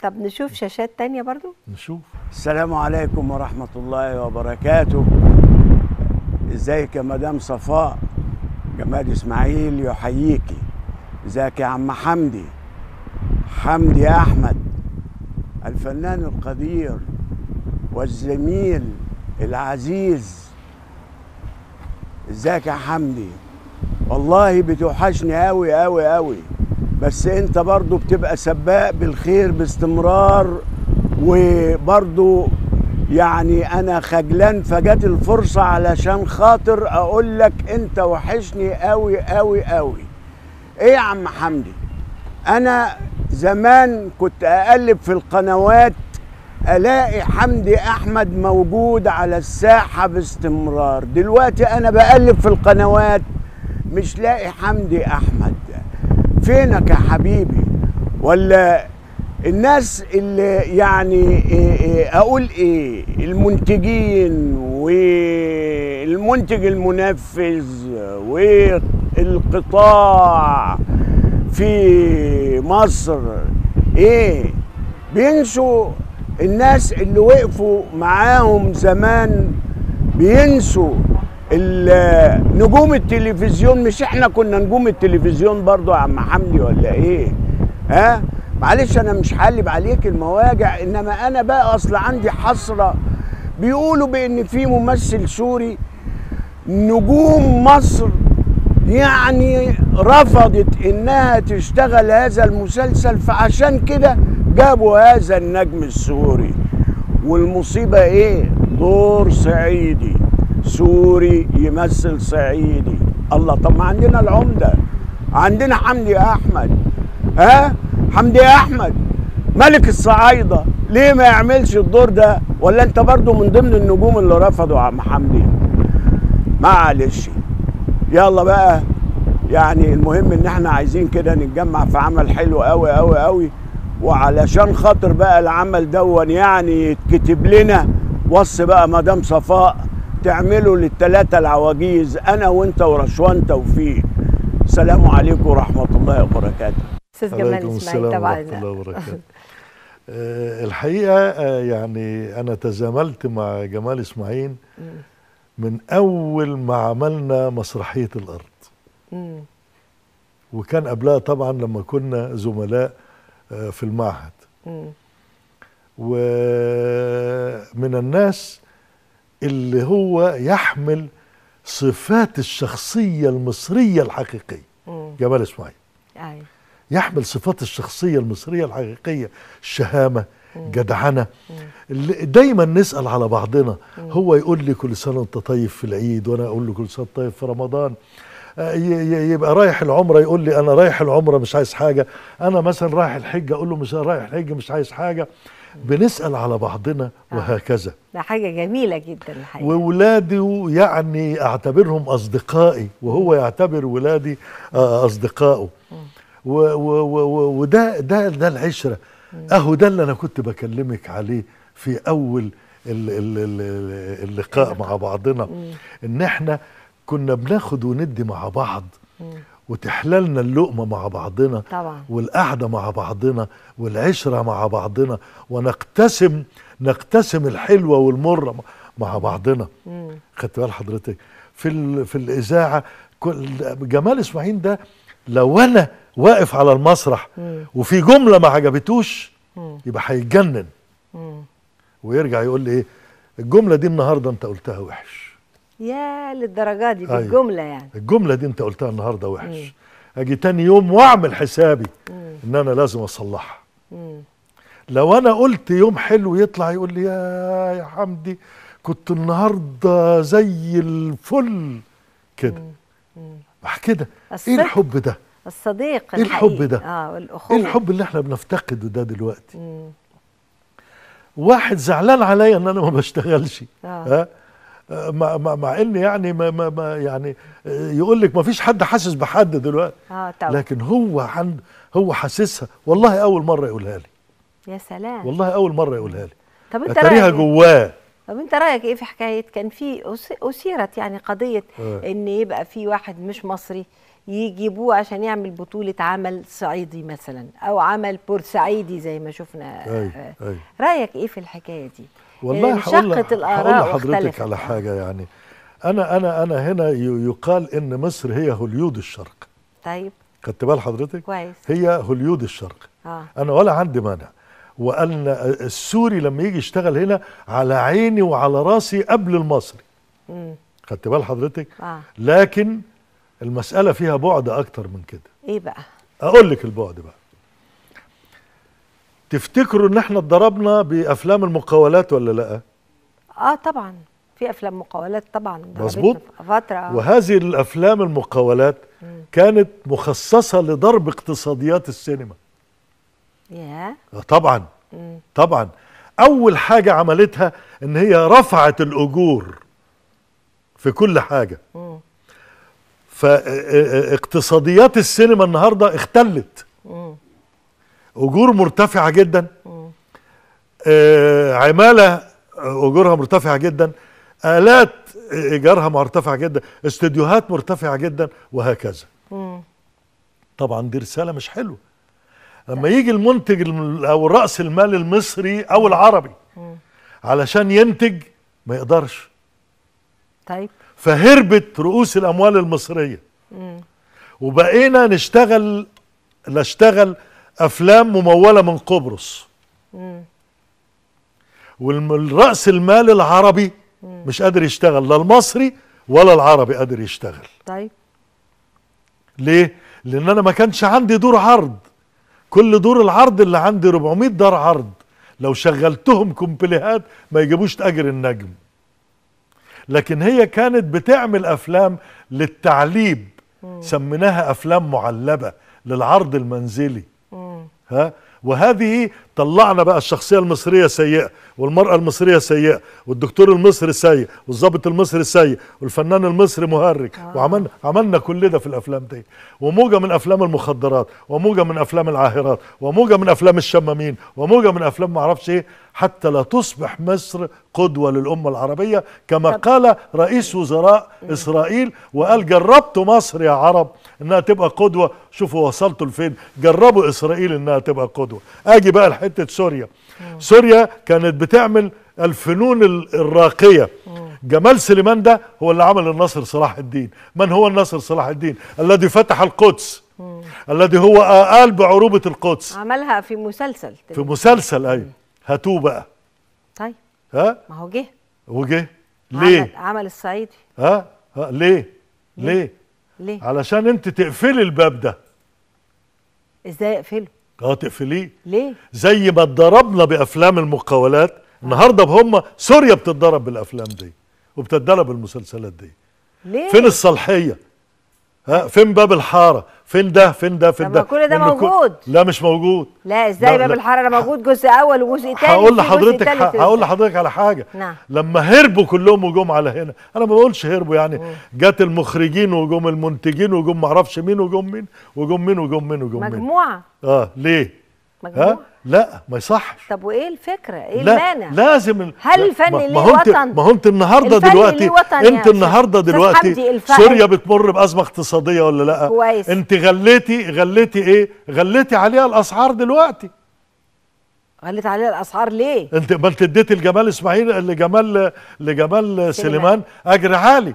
طب نشوف شاشات تانية برضو نشوف السلام عليكم ورحمة الله وبركاته ازيك يا مدام صفاء جمال اسماعيل يحييكي ازيك يا عم حمدي حمدي احمد الفنان القدير والزميل العزيز ازيك يا حمدي والله بتوحشني قوي قوي قوي بس انت برضو بتبقى سباق بالخير باستمرار وبرضو يعني انا خجلان فجات الفرصة علشان خاطر اقول لك انت وحشني قوي قوي قوي ايه يا عم حمدي انا زمان كنت اقلب في القنوات الاقي حمدي احمد موجود على الساحه باستمرار دلوقتي انا بقلب في القنوات مش لاقي حمدي احمد فينك يا حبيبي ولا الناس اللي يعني إيه إيه اقول ايه المنتجين والمنتج المنفذ والقطاع في مصر ايه بينسوا الناس اللي وقفوا معاهم زمان بينسوا ال- نجوم التلفزيون مش احنا كنا نجوم التلفزيون برضو يا عم حمدي ولا ايه ها معلش انا مش هقلب عليك المواجع انما انا بقى اصل عندي حسره بيقولوا بان في ممثل سوري نجوم مصر يعني رفضت انها تشتغل هذا المسلسل فعشان كده جابوا هذا النجم السوري والمصيبة ايه دور صعيدي سوري يمثل صعيدي الله طب ما عندنا العمدة عندنا حمدي احمد ها حمدي احمد ملك الصعايدة ليه ما يعملش الدور ده ولا انت برضو من ضمن النجوم اللي رفضوا عم حمدي معلش يلا بقى يعني المهم ان احنا عايزين كده نتجمع في عمل حلو قوي قوي قوي وعلشان خاطر بقى العمل دون يعني يتكتب لنا وص بقى مدام صفاء تعمله للتلاتة العواجيز انا وانت ورشوان توفيق السلام عليكم ورحمة الله وبركاته استاذ جمال عليكم اسماعيل السلام طبعا ورحمة الله وبركاته آه، الحقيقة آه، يعني أنا تزاملت مع جمال إسماعيل من أول ما عملنا مسرحية الأرض مم. وكان قبلها طبعا لما كنا زملاء آه، في المعهد مم. ومن الناس اللي هو يحمل صفات الشخصية المصرية الحقيقية مم. جمال إسماعيل ايوه يحمل صفات الشخصية المصرية الحقيقية الشهامة جدعنة اللي دايما نسأل على بعضنا هو يقول لي كل سنة وانت طيب في العيد وانا اقول له كل سنة وأنت طيب في رمضان آه، ي- ي- يبقى رايح العمرة يقول لي انا رايح العمرة مش عايز حاجة انا مثلا رايح الحج اقول له مش رايح الحج مش عايز حاجة بنسأل على بعضنا وهكذا ده حاجه جميله جدا الحقيقه وولادي يعني اعتبرهم اصدقائي وهو يعتبر ولادي آه، اصدقائه و- و- و- و- وده ده ده العشره اهو ده اللي انا كنت بكلمك عليه في اول ال- ال- ال- اللقاء مع بعضنا ان احنا كنا بناخد وندي مع بعض وتحللنا اللقمه مع بعضنا طبعا والقعده مع بعضنا والعشره مع بعضنا ونقتسم نقتسم الحلوه والمره مع بعضنا مم. خدت بال حضرتك في ال- في الاذاعه كل جمال اسماعيل ده لو انا واقف على المسرح وفي جمله ما عجبتوش يبقى هيتجنن مم. ويرجع يقول لي ايه الجمله دي النهارده انت قلتها وحش يا للدرجه دي أيوة. بالجمله يعني الجمله دي انت قلتها النهارده وحش اجي تاني يوم واعمل حسابي ان انا لازم اصلحها مم. لو انا قلت يوم حلو يطلع يقول لي يا يا حمدي كنت النهارده زي الفل كده مع كده ايه الصدق. الحب ده الصديق إيه الحب الحقيقي. ده؟ اه والاخوه ايه الحب اللي احنا بنفتقده ده دلوقتي مم. واحد زعلان عليا ان انا ما بشتغلش آه. ها آه، مع, مع, مع ان يعني ما, ما, ما يعني آه، يقول لك ما فيش حد حاسس بحد دلوقتي اه طبعا لكن هو عند هو حاسسها والله اول مره يقولها لي يا سلام والله اول مره يقولها لي طب انت اتاريها رايك إيه؟ جواه طب انت رايك ايه في حكايه كان في أس- اثيرت يعني قضيه آه. ان يبقى في واحد مش مصري يجيبوه عشان يعمل بطولة عمل صعيدي مثلا أو عمل بورسعيدي زي ما شفنا أي آه، أي رأيك إيه في الحكاية دي؟ والله لأن هقول شقة الآراء هقول لحضرتك واختلفت. على حاجه يعني انا انا انا هنا ي- يقال ان مصر هي هوليود الشرق طيب خدت بال حضرتك كويس هي هوليود الشرق اه انا ولا عندي مانع وان السوري لما يجي يشتغل هنا على عيني وعلى راسي قبل المصري امم خدت بال حضرتك اه لكن المساله فيها بعد اكتر من كده ايه بقى؟ اقول لك البعد بقى تفتكروا ان احنا اتضربنا بافلام المقاولات ولا لا اه طبعا في افلام مقاولات طبعا ضربتنا مظبوط. في فترة آه. وهذه الافلام المقاولات كانت مخصصه لضرب اقتصاديات السينما ياه آه طبعا مم. طبعا اول حاجه عملتها ان هي رفعت الاجور في كل حاجه مم. فاقتصاديات السينما النهارده اختلت مم. اجور مرتفعه جدا مم. آه، عماله اجورها مرتفعه جدا الات ايجارها مرتفعه جدا استديوهات مرتفعه جدا وهكذا مم. طبعا دي رساله مش حلوه لما يجي المنتج الم- او راس المال المصري او العربي علشان ينتج ما يقدرش طيب فهربت رؤوس الاموال المصريه مم. وبقينا نشتغل نشتغل افلام مموله من قبرص مم. والراس المال العربي مش قادر يشتغل لا المصري ولا العربي قادر يشتغل طيب ليه لان انا ما كانش عندي دور عرض كل دور العرض اللي عندي 400 دار عرض لو شغلتهم كومبليهات ما يجيبوش اجر النجم لكن هي كانت بتعمل افلام للتعليب سميناها افلام معلبه للعرض المنزلي مم. ها وهذه طلعنا بقى الشخصيه المصريه سيئه والمراه المصريه سيئه والدكتور المصري سيء والضابط المصري سيء والفنان المصري مهرج آه. وعملنا عملنا كل ده في الافلام دي وموجه من افلام المخدرات وموجه من افلام العاهرات وموجه من افلام الشمامين وموجه من افلام ما اعرفش ايه حتى لا تصبح مصر قدوه للامه العربيه كما طب- قال رئيس وزراء اسرائيل وقال جربتوا مصر يا عرب انها تبقى قدوه شوفوا وصلتوا لفين جربوا اسرائيل انها تبقى قدوه اجي بقى لحته سوريا سوريا كانت بتعمل الفنون ال- الراقيه جمال سليمان ده هو اللي عمل النصر صلاح الدين من هو النصر صلاح الدين الذي فتح القدس الذي هو قال بعروبه القدس عملها في مسلسل في مسلسل ايوه هاتوه بقى طيب ها ما هو جه وجه ليه عمل, عمل الصعيدي ها, ها ليه ليه ليه علشان انت تقفلي الباب ده ازاي اقفله اه تقفليه ليه زي ما اتضربنا بافلام المقاولات النهارده هم سوريا بتتضرب بالافلام دي وبتتضرب بالمسلسلات دي ليه فين الصالحيه ها فين باب الحاره فين ده فين ده فين طب ده ما كل ده إن كل- موجود. لا مش موجود لا ازاي لا، باب لا. الحراره موجود جزء اول وجزء تاني هقول في جزء لحضرتك تالت ح- هقول لحضرتك على حاجه نعم. لما هربوا كلهم وجم على هنا انا ما بقولش هربوا يعني جات المخرجين وجم المنتجين وجم معرفش مين وجم مين وجم مين وجم مين وجم مين مجموعه اه ليه مجموعه ها لا ما يصحش طب وايه الفكره ايه لا المانع لازم ال- هل لا، الفن ما- ليه ما هو انت وطن؟ ما هو انت النهارده الفن دلوقتي ليه وطن يا انت أستاذ- النهارده أستاذ دلوقتي حمدي، الفن- سوريا بتمر بازمه اقتصاديه ولا لا كويس. انت غليتي غليتي ايه غليتي عليها الاسعار دلوقتي غلت عليها الاسعار ليه انت ما انت اديتي لجمال اسماعيل لجمال لجمال سليمان اجر عالي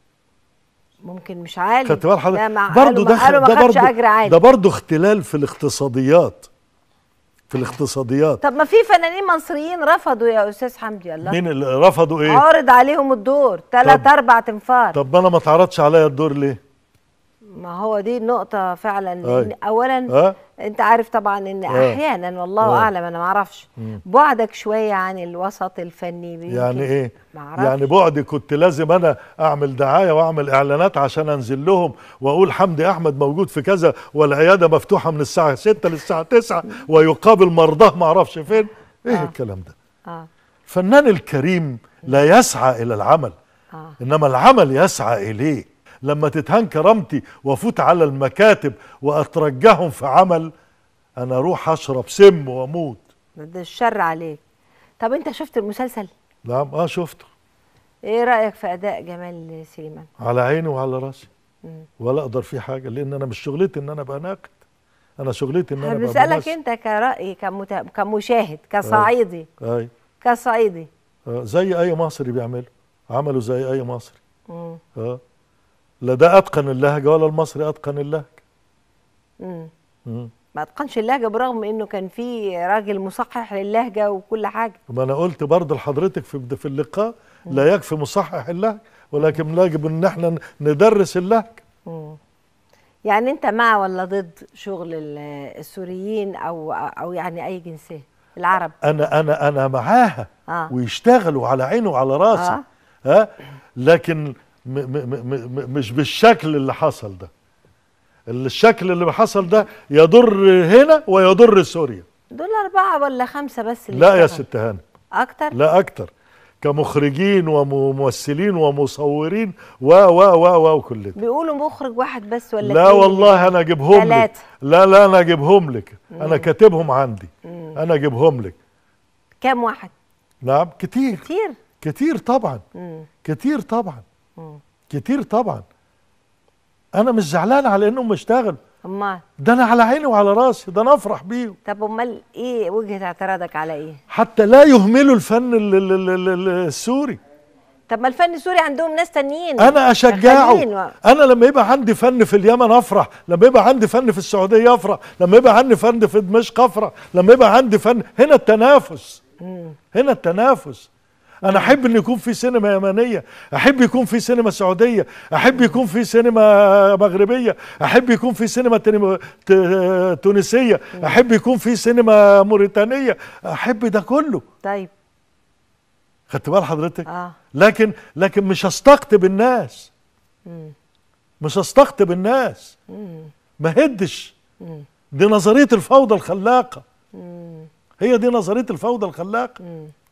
ممكن مش عالي خدت بال لا حضرتك مع برضه قالوا ما- ده قالوا ما ده خدش برضه اجر عالي ده برضه اختلال في الاقتصاديات في الاقتصاديات طب ما في فنانين مصريين رفضوا يا استاذ حمدي الله مين اللي رفضوا ايه عارض عليهم الدور ثلاث طب- اربع تنفار طب ما انا ما اتعرضش عليا الدور ليه ما هو دي النقطة فعلا أي. لأن أولا ها أنت عارف طبعا إن آه. أحيانا والله آه. أعلم أنا ما أعرفش بعدك شوية عن الوسط الفني يمكن يعني ايه ما أعرفش يعني بعدي كنت لازم انا اعمل دعايه واعمل اعلانات عشان انزل لهم واقول حمدي احمد موجود في كذا والعياده مفتوحه من الساعه 6 للساعه 9 ويقابل مرضاه ما اعرفش فين ايه آه. الكلام ده آه الفنان الكريم لا يسعى الى العمل آه انما العمل يسعى اليه لما تتهان كرامتي وافوت على المكاتب واترجاهم في عمل انا اروح اشرب سم واموت ده الشر عليك طب أنت شفت المسلسل؟ نعم اه شفته إيه رأيك في أداء جمال سليمان؟ على عيني وعلى راسي ولا اقدر فيه حاجه لان انا مش شغلتي ان انا ابقى ناقد انا شغلتي ان انا احنا ابقى بنسالك ممثل. انت كرأي كمت... كمشاهد كصعيدي اي كصعيدي آه، زي اي مصري بيعمله عملوا زي اي مصري مم. اه لا ده اتقن اللهجه ولا المصري اتقن اللهجه مم. مم. ما اتقنش اللهجه برغم انه كان في راجل مصحح للهجه وكل حاجه ما انا قلت برضه لحضرتك في في اللقاء لا يكفي مصحح اللهجه ولكن يجب ان احنا ندرس اللهجه مم. يعني انت مع ولا ضد شغل ال- السوريين او او يعني اي جنسيه العرب انا انا انا معاها آه. ويشتغلوا على عيني وعلى راسي آه. ها لكن م م م م مش بالشكل اللي حصل ده الشكل اللي حصل ده يضر هنا ويضر سوريا دول اربعه ولا خمسه بس اللي لا يا اشتغلوا. ست هانم اكتر لا اكتر كمخرجين وممثلين ومصورين و و و و وكل ده بيقولوا مخرج واحد بس ولا لا اتنين والله انا اجيبهم لك ثلاثة. لا لا انا اجيبهم لك انا كاتبهم عندي انا اجيبهم لك كام واحد نعم كتير كتير كتير طبعا مم. كتير طبعا مم. كتير طبعا انا مش زعلان على انهم اشتغلوا امال ده انا على عيني وعلى راسي ده انا افرح بيهم طب امال ايه وجهه اعتراضك على ايه حتى لا يهملوا الفن ال- ال- ال- ال- ال- السوري طب ما الفن السوري عندهم ناس تانيين انا اشجعه شغالين و- انا لما يبقى عندي فن في اليمن افرح لما يبقى عندي فن في السعوديه افرح لما يبقى عندي فن في دمشق افرح لما يبقى عندي فن هنا التنافس هنا التنافس انا احب ان يكون في سينما يمنيه احب يكون في سينما سعوديه احب يكون في سينما مغربيه احب يكون في سينما تنم- ت- تونسيه احب يكون في سينما موريتانيه احب ده كله طيب خدت بال حضرتك اه لكن لكن مش هستقطب الناس مم. مش هستقطب الناس مم. ما هدش مم. دي نظريه الفوضى الخلاقه مم. هي دي نظريه الفوضى الخلاقه مم.